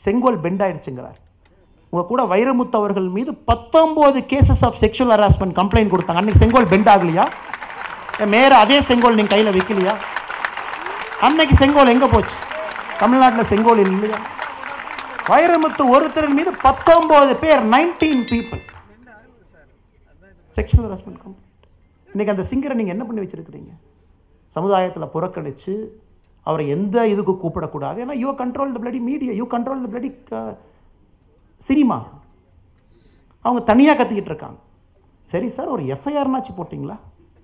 செங்கோல் பெண்ட் ஆயிடுச்சுங்கிறார் உங்க கூட வைரமுத்து அவர்கள் மீது பத்தொன்பது cases of sexual harassment complaint கொடுத்தாங்க அன்னைக்கு செங்கோல் பெண்ட் ஆகலையா ஏன் மேல அதே செங்கோல் நீங்க கையில வைக்கலையா அன்னைக்கு செங்கோல் எங்க போச்சு தமிழ்நாட்டில் செங்கோல் இல்லையா வைரமுத்து ஒருத்தரின் மீது பத்தொன்பது பேர் nineteen people sexual harassment complaint இன்னைக்கு அந்த சிங்கரை நீங்க என்ன பண்ணி வச்சிருக்கிறீங்க சமுதாயத்தில் புறக்கணிச்சு அவரை எந்த இதுக்கு கூப்பிடக்கூடாது ஏன்னா you control the bloody media you control the bloody cinema அவங்க தனியாக கத்திக்கிட்டு இருக்காங்க சரி சார் ஒரு எஃப்ஐஆர்னாச்சு போட்டிங்களா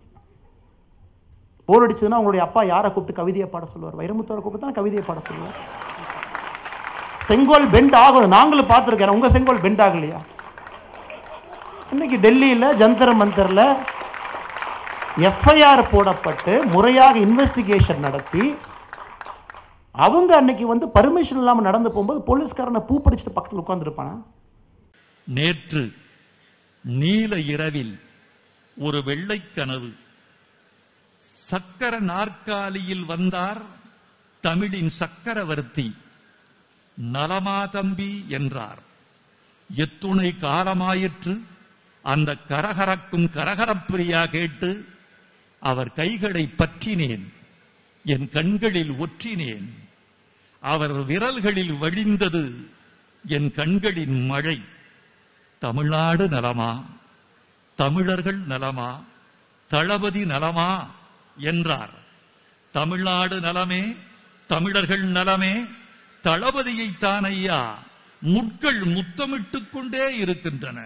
போர் அடிச்சதுன்னா உங்களுடைய அப்பா யாரை கூப்பிட்டு கவிதையை பாட சொல்லுவார் வைரமுத்தவரை கூப்பிட்டு தான் கவிதையை பாட சொல்லுவார் செங்கோல் பெண்ட் ஆகணும் நாங்களும் பார்த்துருக்கேன் உங்க செங்கோல் பெண்ட் ஆகலையா இன்னைக்கு டெல்லியில் ஜந்தர் மந்தரில் எஃப்ஐஆர் போடப்பட்டு முறையாக இன்வெஸ்டிகேஷன் நடத்தி அவங்க அன்னைக்கு வந்து பர்மிஷன் இல்லாமல் நடந்து போகும்போது போலீஸ்காரனை பூ படிச்சுட்டு பக்கத்தில் உட்காந்துருப்பானா நேற்று நீல இரவில் ஒரு வெள்ளைக் கனவு சக்கர நாற்காலியில் வந்தார் தமிழின் சக்கரவர்த்தி நலமா தம்பி என்றார் எத்துணை காலமாயிற்று அந்த கரகரக்கும் கரகரப்பிரியா கேட்டு அவர் கைகளை பற்றினேன் என் கண்களில் ஒற்றினேன் அவர் விரல்களில் வழிந்தது என் கண்களின் மழை தமிழ்நாடு நலமா தமிழர்கள் நலமா தளபதி நலமா என்றார் தமிழ்நாடு நலமே தமிழர்கள் நலமே தளபதியைத்தான் ஐயா முட்கள் முத்தமிட்டுக் கொண்டே இருக்கின்றன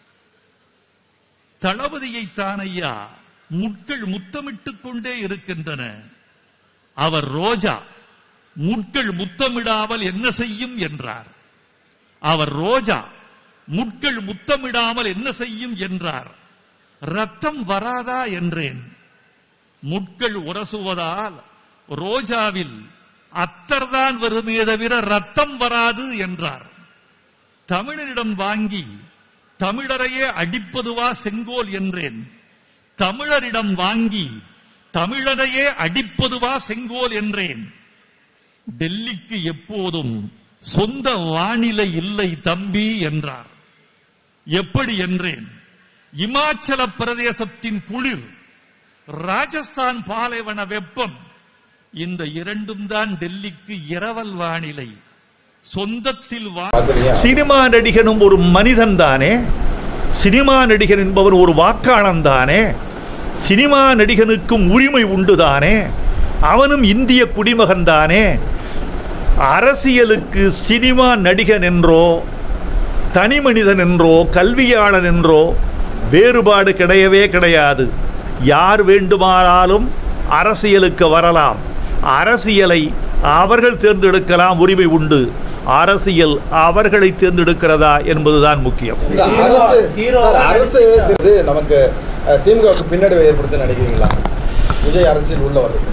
தளபதியைத்தான் ஐயா முட்கள் முத்தமிட்டுக் கொண்டே இருக்கின்றன அவர் ரோஜா முட்கள் முத்தமிடாமல் என்ன செய்யும் என்றார் அவர் ரோஜா முட்கள் முத்தமிடாமல் என்ன செய்யும் என்றார் ரத்தம் வராதா என்றேன் முட்கள் உரசுவதால் ரோஜாவில் அத்தர்தான் வருமே தவிர ரத்தம் வராது என்றார் தமிழரிடம் வாங்கி தமிழரையே அடிப்பதுவா செங்கோல் என்றேன் தமிழரிடம் வாங்கி தமிழரையே அடிப்பதுவா செங்கோல் என்றேன் டெல்லிக்கு எப்போதும் சொந்த வானிலை இல்லை தம்பி என்றார் எப்படி என்றேன் இமாச்சல பிரதேசத்தின் குளிர் ராஜஸ்தான் பாலைவன வெப்பம் இந்த இரண்டும் தான் டெல்லிக்கு இரவல் வானிலை சொந்தத்தில் வா சினிமா நடிகனும் ஒரு மனிதன் தானே சினிமா நடிகன் என்பவன் ஒரு வாக்காளன் தானே சினிமா நடிகனுக்கும் உரிமை உண்டு தானே அவனும் இந்திய குடிமகன் தானே அரசியலுக்கு சினிமா நடிகன் என்றோ தனி மனிதன் என்றோ கல்வியாளன் என்றோ வேறுபாடு கிடையவே கிடையாது யார் வேண்டுமானாலும் அரசியலுக்கு வரலாம் அரசியலை அவர்கள் தேர்ந்தெடுக்கலாம் உரிமை உண்டு அரசியல் அவர்களை தேர்ந்தெடுக்கிறதா என்பதுதான் முக்கியம் இந்த அரசு சார் அரசு இது நமக்கு அஹ், திமுகவுக்கு பின்னடைவை ஏற்படுத்த நினைக்கிறீங்களா விஜய் அரசியல் உள்ள வர்றது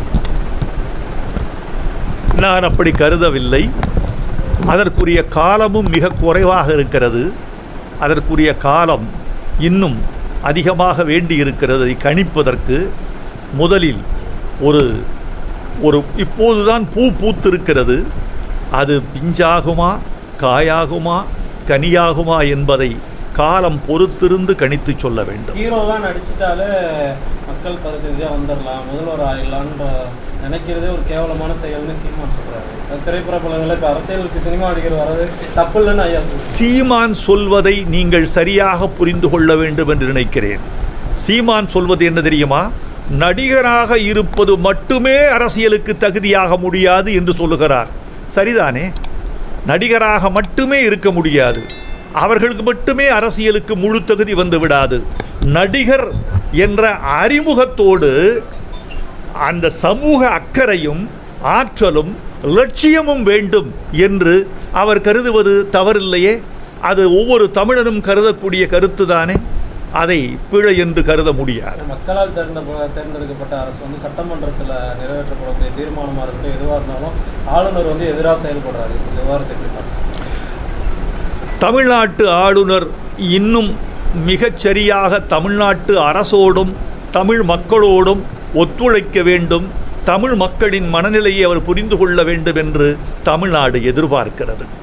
நான் அப்படி கருதவில்லை அதற்குரிய காலமும் மிக குறைவாக இருக்கிறது அதற்குரிய காலம் இன்னும் அதிகமாக வேண்டி இருக்கிறது அதை கணிப்பதற்கு முதலில் ஒரு ஒரு இப்போதுதான் பூ பூத்திருக்கிறது அது பிஞ்சாகுமா காயாகுமா கனியாகுமா என்பதை காலம் பொறுத்திருந்து கணித்து சொல்ல வேண்டும் ஹீரோவா நடிச்சிட்டாலே மக்கள் பிரதிநிதியா வந்துடலாம் முதல்வர் ஆயிடலான்ற நினைக்கிறதே ஒரு கேவலமான செயல்னு சீமான் சொல்றாரு அது திரைப்பட பலங்களை இப்ப அரசியலுக்கு சினிமா நடிகர் வர்றது தப்பு இல்லைன்னு ஐயா சொல்றாரு. சீமான் சொல்வதை நீங்கள் சரியாக புரிந்து கொள்ள வேண்டும் என்று நினைக்கிறேன் சீமான் சொல்வது என்ன தெரியுமா நடிகராக இருப்பது மட்டுமே அரசியலுக்கு தகுதியாக முடியாது என்று சொல்லுகிறார் சரிதானே நடிகராக மட்டுமே இருக்க முடியாது அவர்களுக்கு மட்டுமே அரசியலுக்கு முழு தகுதி வந்து விடாது நடிகர் என்ற அறிமுகத்தோடு அந்த சமூக அக்கறையும் ஆற்றலும் லட்சியமும் வேண்டும் என்று அவர் கருதுவது தவறில்லையே அது ஒவ்வொரு தமிழனும் கருதக்கூடிய கருத்து தானே அதை பிழை என்று கருத முடியாது மக்களால் தேர்ந்த தேர்ந்தெடுக்கப்பட்ட அரசு வந்து சட்டமன்றத்தில் நிறைவேற்றப்படக்கூடிய தீர்மானமாக இருக்கட்டும் எதுவாக இருந்தாலும் ஆளுநர் வந்து எதிராக செயல்படுறாரு இந்த விவகாரத்தை எப்படி பார்க்கணும்? தமிழ்நாட்டு ஆளுநர் இன்னும் மிகச் சரியாக தமிழ்நாட்டு அரசோடும் தமிழ் மக்களோடும் ஒத்துழைக்க வேண்டும் தமிழ் மக்களின் மனநிலையை அவர் புரிந்து கொள்ள வேண்டும் என்று தமிழ்நாடு எதிர்பார்க்கிறது